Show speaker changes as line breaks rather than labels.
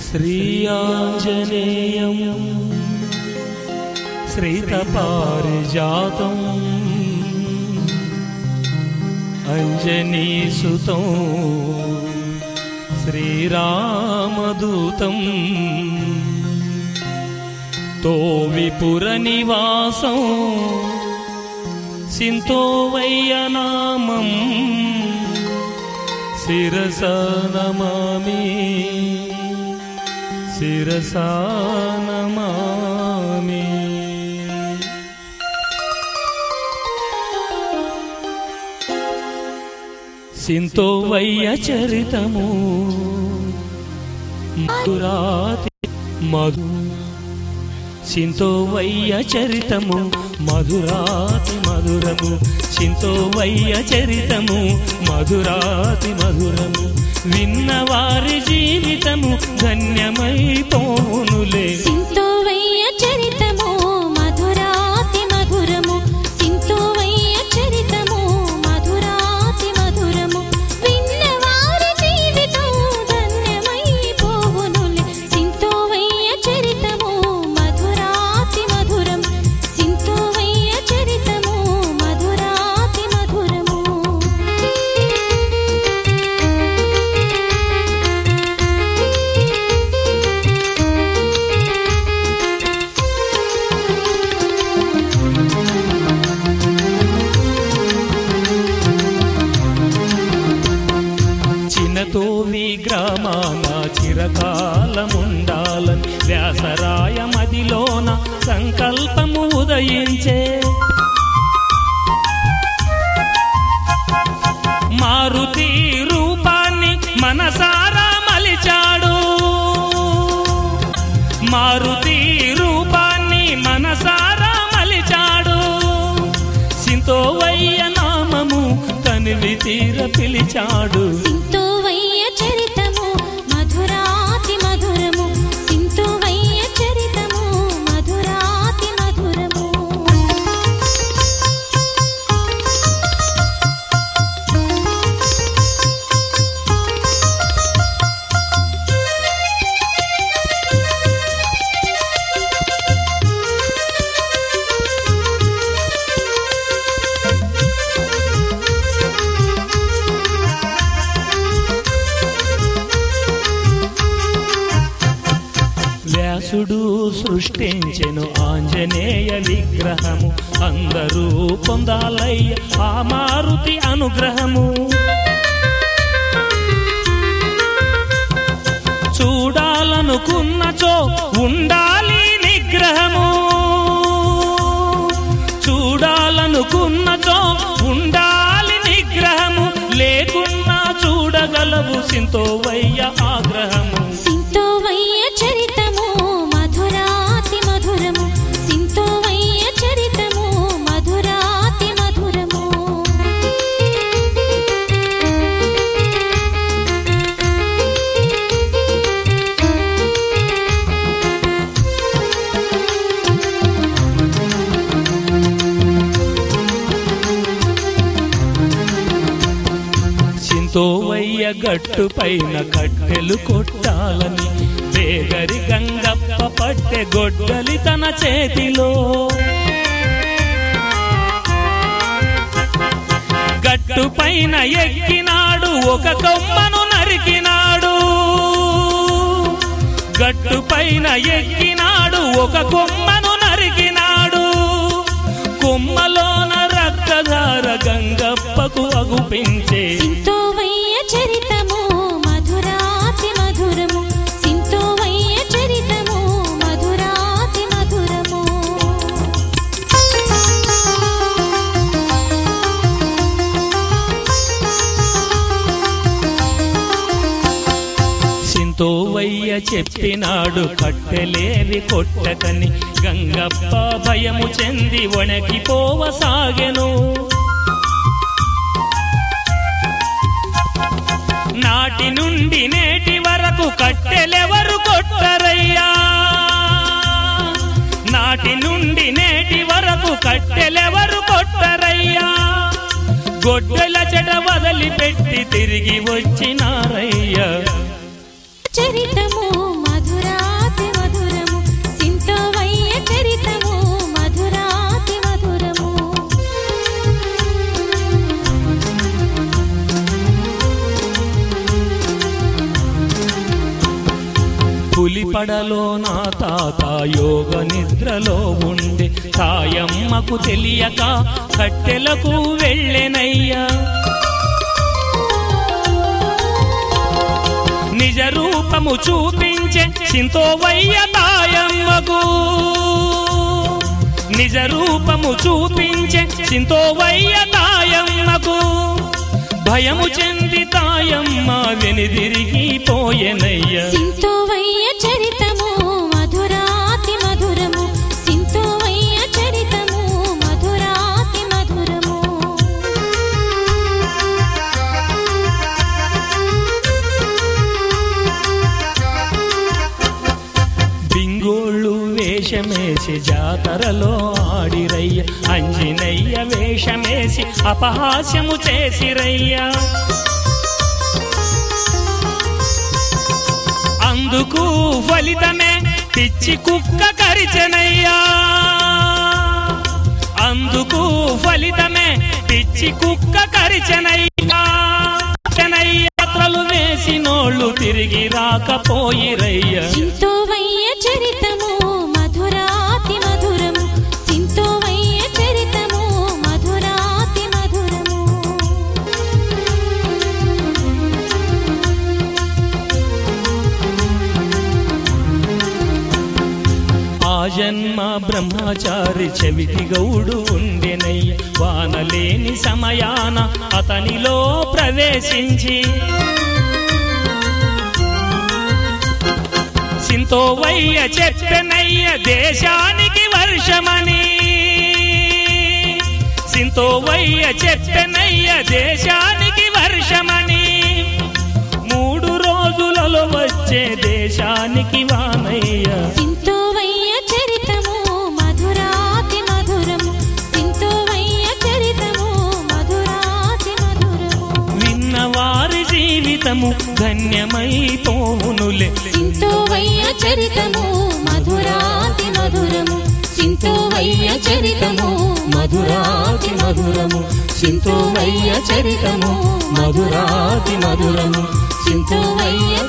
శ్రీయాంజనేయం శ్రీతపారిజాతం అంజనీసుతం శ్రీరామదూతం తో విపుర నివాసం సింతో వయ్యనామం శిరస నమామి శిరస నమామి సింతో వయ్య చరితము మధురాతి మధు సింతో వయ్య చరితము మధురాతి మధురము సింతో వయ్య చరితము మధురాతి మధురము విన్నవారి జీవితము ధన్యమైపోనులే
సింతోవయ్య చరితము మధురాతి మధురము సింతోవయ్య చరితము మధురాతి మధురము విన్నవారి జీవితం ధన్యమైపోవునులే సింతోవయ్య చరితము మధురాతి మధురం సింతోవయ్య చరితము మధురాతి మధురము
చిన్నతోవి గ్రామాన చిరకాలముండాలని వ్యాసరాయ మదిలోన సంకల్పము ఉదయించే మారుతి రూపాన్ని మనసారా మలిచాడు మారుతి రూపాన్ని మనసారా మలిచాడు సింతోవయ్య నామము తనివి తీర పిలిచాడు
సింతోవయ్య చరితము మధురాతి మధురము సింతోవయ్య చరితము మధురాతి మధురము
వ్యాసుడు సృష్టించెను ఆంజనేయ విగ్రహము అందరూ పొందాలయ్య ఆ మారుతి అనుగ్రహము చూడాలనుకున్నచో ఉండాలి నిగ్రహము చూడాలనుకున్నచో ఉండాలి నిగ్రహము లేకున్నా చూడగలవు సింతోవయ్య ఆగ్రహము
సింతోవయ్య చరితము మధురాతి మధురము సింతోవయ్య చరితము మధురాతి మధురము
సింతోవయ్య గట్టు పైన కట్టెలు కొట్టాలని వేగరి గంగప్ప పట్టె గొడ్డలి తన చేతిలో గట్టు పైన ఎక్కినాడు ఒక కొమ్మను నరికినాడు గట్టు పైన ఎక్కినాడు ఒక కొమ్మను నరికినాడు కొమ్మలోన రక్తధార గంగప్పకు అగుపించే
సింతోవయ్య చరితము మధురాతి మధురము సింతోవయ్య చరితము మధురాతి మధురము
సింతోవయ్య చెప్పినాడు కట్టెలేవి కొట్టకని గంగప్ప భయము చెంది వణకిపోవసాగెను నాటి నుండి నేటి వరకు కట్టెలెవరు కొట్టరయ్యా నాటి నుండి నేటి వరకు కట్టెలెవరు కొట్టరయ్యా గొడ్డల చెడ వదిలిపెట్టి తిరిగి వచ్చినారయ్యా
చరితము మధురాతి
పులిపడలో నా తాత యోగ నిద్రలో ఉండే తాయమ్మకు తెలియక కట్టెలకు వెళ్ళెనయ్యా నిజ రూపము చూపించే సింతోవయ్య తాయమ్మకు నిజ రూపము చూపించే సింతోవయ్య తాయమ్మకు భయము చెంది తాయమ్మ వెనుదిరిగి పోయెనయ్య
సింతోవయ్య చరితము మధురాతి మధురము సింతోవయ్య చరితము మధురాతి మధురము
బింగోళ్ళు వేషమేసి జాతరలో ఆడిరయ్య అంజినయ్య వేషమేసి అపహాస్యము చేసిరయ్య అందుకు ఫలితమే పిచ్చి కుక్క కరిచనయ్యా అందుకు ఫలితమే పిచ్చి కుక్క కరిచనయ్యా యాత్రలు వేసినోళ్ళు తిరిగి రాకపోయిరయ్య
సింతోవయ్య చరితము మధురాతి మధురము సింతోవయ్య చరితము మధురాతి మధురము
ఆ జన్మ బ్రహ్మచారి చెవిటి గౌడు ఉండెనయ్య వానలేని సమయాన అతనిలో ప్రవేశించి సింతోవయ్య చెప్పెనయ్య దేశానికి వర్షమని సింతోవయ్య చెప్పెనయ్య దేశానికి వర్షమని మూడు రోజులలో వచ్చే దేశానికి వానయ్య
సింతోవయ్య చరితము మధురాతి మధురము సింతోవయ్య చరితము మధురాతి మధురము
విన్నవారి జీవితము ధన్యమైపోవునులే
సింతోవయ్య చరితము మధురాతి మధురము సింతోవయ్య చరితము మధురాతి మధురము సింతోవయ్య చరితము మధురాతి మధురము సింతోవయ్య